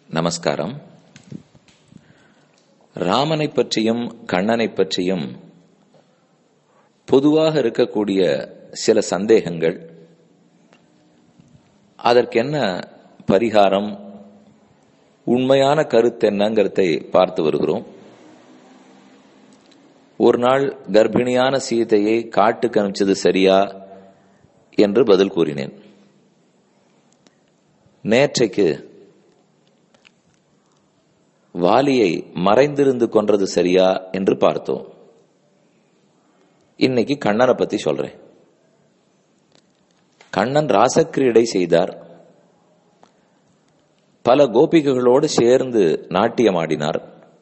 நமஸ்காரம் ராமனை பற்றியும் கண்ணனை பற்றியும் பொதுவாக இருக்கக்கூடிய சில சந்தேகங்கள் அதற்கென்ன பரிகாரம் உண்மையான கருத்து என்னங்கிறதை பார்த்து வருகிறோம் ஒரு நாள் கர்ப்பிணியான சீதையை காட்டுக்கு அனுப்பிச்சது சரியா என்று பதில் கூறினேன் நேற்றைக்கு வாலியை மறைந்திருந்து கொன்றது சரியா என்று பார்த்தோம் இன்னைக்கு கண்ணனை பத்தி சொல்றேன் கண்ணன் ராசக்கிரீடை செய்தார் பல கோபிகைகளோடு சேர்ந்து நாட்டியமாடினார்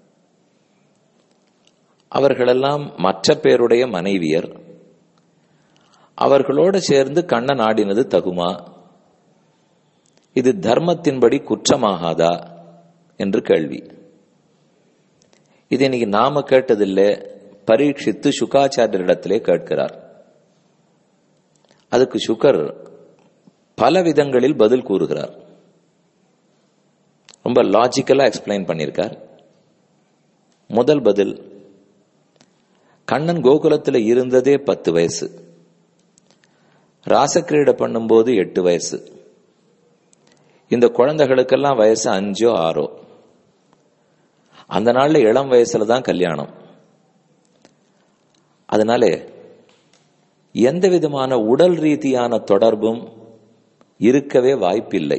அவர்களெல்லாம் மற்ற பேருடைய மனைவியர் அவர்களோடு சேர்ந்து கண்ணன் ஆடினது தகுமா இது தர்மத்தின்படி குற்றமாகாதா என்று கேள்வி இது இன்னைக்கு நாம கேட்டதில்லை பரீட்சித்து சுகாச்சாரியரிடத்திலே கேட்கிறார் அதுக்கு சுகர் பல விதங்களில் பதில் கூறுகிறார் ரொம்ப லாஜிக்கலா எக்ஸ்பிளைன் பண்ணியிருக்கார் முதல் பதில் கண்ணன் கோகுலத்தில் இருந்ததே பத்து வயசு ராசக்கிரீடை பண்ணும்போது எட்டு வயசு இந்த குழந்தைகளுக்கெல்லாம் வயசு அஞ்சோ ஆறோ அந்த நாள்ல இளம் வயசுல தான் கல்யாணம் அதனால எந்த விதமான உடல் ரீதியான தொடர்பும் இருக்கவே வாய்ப்பில்லை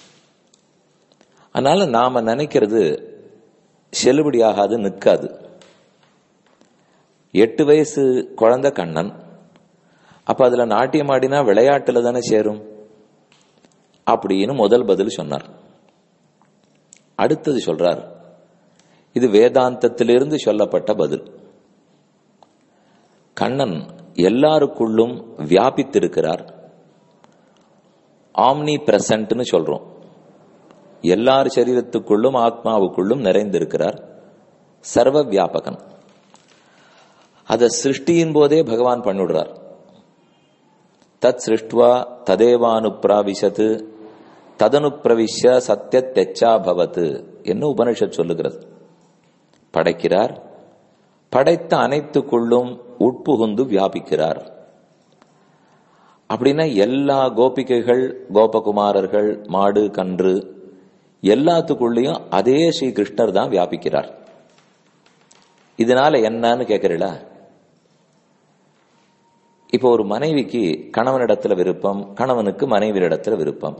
அதனால நாம நினைக்கிறது செல்லுபடியாகாது நிற்காது எட்டு வயசு குழந்தை கண்ணன் அப்ப அதுல நாட்டியம் ஆடினா விளையாட்டுல தானே சேரும் அப்படின்னு முதல் பதில் சொன்னார் அடுத்தது சொல்றார் இது வேதாந்தத்திலிருந்து சொல்லப்பட்ட பதில் கண்ணன் எல்லாருக்குள்ளும் வியாபித்திருக்கிறார் ஆம்னி பிரசன்ட்னு சொல்றோம் எல்லார் சரீரத்துக்குள்ளும் ஆத்மாவுக்குள்ளும் நிறைந்திருக்கிறார் சர்வ வியாபகன் அத சிருஷ்டியின் போதே பகவான் பண்ணிவிடுறார் தத் சிருஷ்டுவா ததேவானுப்பிராவிசத்து ததனுப்பிரவிஷ்ய சத்திய தெச்சா பவத்து என்ன உபனிஷத் சொல்லுகிறது படைக்கிறார் படைத்த அனைத்துக்குள்ளும் உட்புகுந்து வியாபிக்கிறார் அப்படின்னா எல்லா கோபிகைகள் கோபகுமாரர்கள் மாடு கன்று எல்லாத்துக்குள்ளேயும் அதே ஸ்ரீ கிருஷ்ணர் தான் வியாபிக்கிறார் இதனால என்னன்னு கேக்குறீங்களா இப்போ ஒரு மனைவிக்கு கணவனிடத்துல விருப்பம் கணவனுக்கு மனைவியிடத்துல விருப்பம்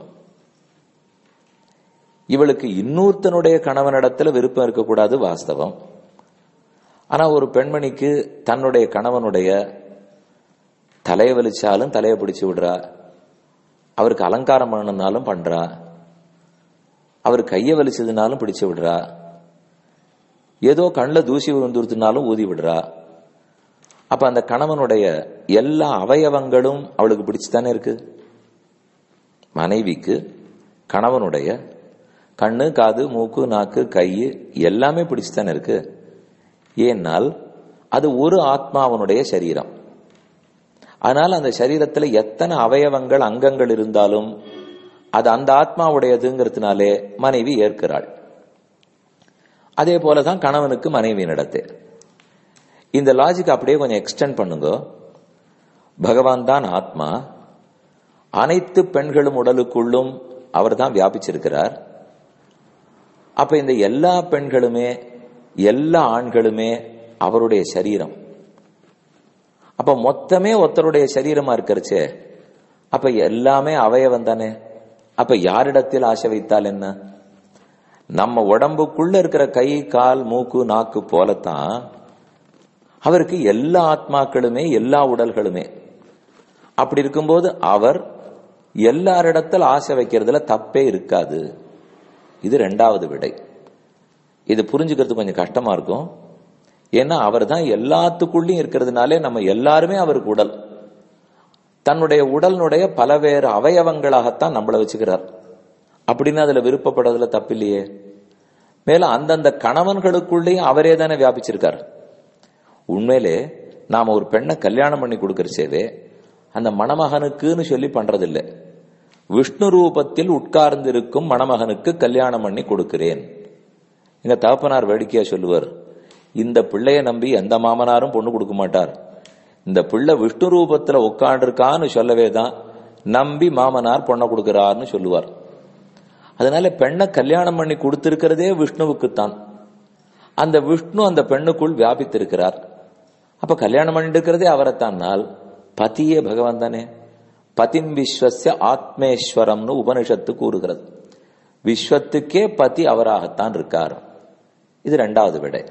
இவளுக்கு இன்னொருத்தனுடைய கணவனிடத்துல விருப்பம் இருக்கக்கூடாது வாஸ்தவம் ஆனா ஒரு பெண்மணிக்கு தன்னுடைய கணவனுடைய தலையை வலிச்சாலும் தலையை பிடிச்சு விடுறா அவருக்கு அலங்காரம் பண்ணணும்னாலும் பண்றா அவர் கையை வலிச்சதுனாலும் பிடிச்சு விடுறா ஏதோ கண்ணில் தூசி விழுந்துருத்துனாலும் ஊதி விடுறா அப்ப அந்த கணவனுடைய எல்லா அவயவங்களும் அவளுக்கு பிடிச்சுதானே இருக்கு மனைவிக்கு கணவனுடைய கண்ணு காது மூக்கு நாக்கு கை எல்லாமே பிடிச்சுதானே இருக்கு ஏனால் அது ஒரு ஆத்மாவனுடைய சரீரம் அதனால அந்த சரீரத்துல எத்தனை அவயவங்கள் அங்கங்கள் இருந்தாலும் அது அந்த ஆத்மாவுடையதுங்கிறதுனாலே மனைவி ஏற்கிறாள் அதே போலதான் கணவனுக்கு மனைவி நடத்து இந்த லாஜிக் அப்படியே கொஞ்சம் எக்ஸ்டெண்ட் பண்ணுங்க பகவான் தான் ஆத்மா அனைத்து பெண்களும் உடலுக்குள்ளும் அவர் தான் வியாபிச்சிருக்கிறார் அப்ப இந்த எல்லா பெண்களுமே எல்லா ஆண்களுமே அவருடைய சரீரம் அப்ப மொத்தமே ஒருத்தருடைய சரீரமா இருக்கிறச்சே அப்ப எல்லாமே அவயவம் தானே அப்ப யாரிடத்தில் ஆசை வைத்தால் என்ன நம்ம உடம்புக்குள்ள இருக்கிற கை கால் மூக்கு நாக்கு போலத்தான் அவருக்கு எல்லா ஆத்மாக்களுமே எல்லா உடல்களுமே அப்படி இருக்கும்போது அவர் எல்லாரிடத்தில் ஆசை வைக்கிறதுல தப்பே இருக்காது இது ரெண்டாவது விடை இது புரிஞ்சுக்கிறது கொஞ்சம் கஷ்டமா இருக்கும் ஏன்னா அவர் தான் எல்லாத்துக்குள்ளயும் இருக்கிறதுனாலே நம்ம எல்லாருமே அவருக்கு உடல் தன்னுடைய உடலினுடைய பலவேறு அவயவங்களாகத்தான் நம்மளை வச்சுக்கிறார் அப்படின்னு அதுல விருப்பப்படுறதுல தப்பில்லையே மேலும் அந்தந்த கணவன்களுக்குள்ளேயும் அவரே தானே வியாபிச்சிருக்கார் உண்மையிலே நாம ஒரு பெண்ணை கல்யாணம் பண்ணி கொடுக்கறச்சேவே அந்த மணமகனுக்குன்னு சொல்லி பண்றதில்லை விஷ்ணு ரூபத்தில் உட்கார்ந்திருக்கும் மணமகனுக்கு கல்யாணம் பண்ணி கொடுக்கிறேன் எங்க தகப்பனார் வேடிக்கையா சொல்லுவார் இந்த பிள்ளைய நம்பி எந்த மாமனாரும் பொண்ணு கொடுக்க மாட்டார் இந்த பிள்ளை விஷ்ணு ரூபத்துல உட்காண்டிருக்கான்னு சொல்லவே தான் நம்பி மாமனார் பொண்ணை கொடுக்கிறார்னு சொல்லுவார் அதனால பெண்ணை கல்யாணம் பண்ணி கொடுத்திருக்கிறதே விஷ்ணுவுக்குத்தான் அந்த விஷ்ணு அந்த பெண்ணுக்குள் வியாபித்திருக்கிறார் அப்ப கல்யாணம் பண்ணிட்டு இருக்கிறதே அவரைத்தானால் பதியே பகவான் தானே பதிம் விஸ்வசிய ஆத்மேஸ்வரம்னு உபனிஷத்து கூறுகிறது விஸ்வத்துக்கே பதி அவராகத்தான் இருக்கார் இது ரெண்டாவது விடை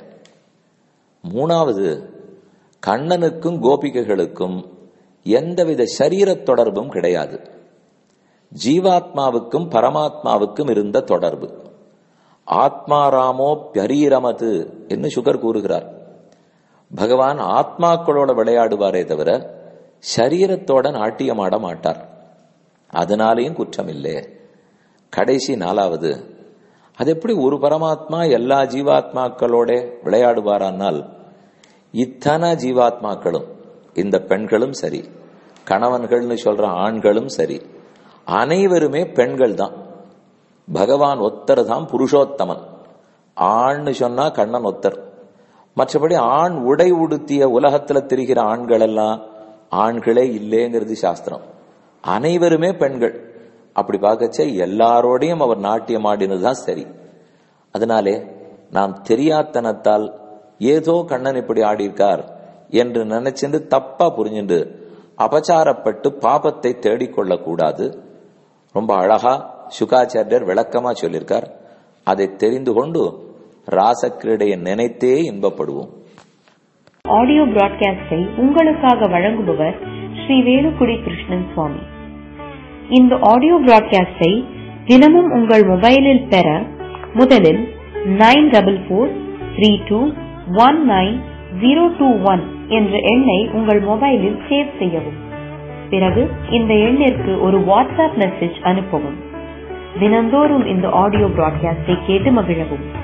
மூணாவது கண்ணனுக்கும் கோபிகைகளுக்கும் எந்தவித சரீர தொடர்பும் கிடையாது ஜீவாத்மாவுக்கும் பரமாத்மாவுக்கும் இருந்த தொடர்பு ஆத்மாராமோ பியரீரமது என்று சுகர் கூறுகிறார் பகவான் ஆத்மாக்களோட விளையாடுவாரே தவிர சரீரத்தோட நாட்டியமாட மாட்டார் அதனாலேயும் குற்றம் இல்லை கடைசி நாலாவது அது எப்படி ஒரு பரமாத்மா எல்லா ஜீவாத்மாக்களோட விளையாடுவாரானால் இத்தனை ஜீவாத்மாக்களும் இந்த பெண்களும் சரி கணவன்கள்னு சொல்ற ஆண்களும் சரி அனைவருமே பெண்கள் தான் பகவான் ஒத்தர் தான் புருஷோத்தமன் ஆண்னு சொன்னா கண்ணன் ஒத்தர் மற்றபடி ஆண் உடை உடுத்திய உலகத்துல திரிகிற ஆண்கள் எல்லாம் ஆண்களே இல்லேங்கிறது சாஸ்திரம் அனைவருமே பெண்கள் அப்படி பார்க்கச்ச எல்லாரோடையும் அவர் நாட்டியம் ஆடினதுதான் சரி அதனாலே நாம் தெரியாத்தனத்தால் ஏதோ கண்ணன் இப்படி ஆடியிருக்கார் என்று நினைச்சிட்டு தப்பா புரிஞ்சுண்டு அபச்சாரப்பட்டு பாபத்தை தேடிக்கொள்ள கூடாது ரொம்ப அழகா சுகாச்சாரியர் விளக்கமா சொல்லியிருக்கார் அதை தெரிந்து கொண்டு ராசக்கிரீடையை நினைத்தே இன்பப்படுவோம் ஆடியோ பிராட்காஸ்டை உங்களுக்காக வழங்குபவர் ஸ்ரீ வேலுக்குடி கிருஷ்ணன் சுவாமி இந்த ஆடியோ பிராட்காஸ்டை தினமும் உங்கள் மொபைலில் பெற முதலில் nine double four three two one nine zero two one என்ற எண்ணை உங்கள் மொபைலில் சேவ் செய்யவும் பிறகு இந்த எண்ணிற்கு ஒரு வாட்ஸ்அப் மெசேஜ் அனுப்பவும் தினந்தோறும் இந்த ஆடியோ பிராட்காஸ்டை கேட்டு மகிழவும்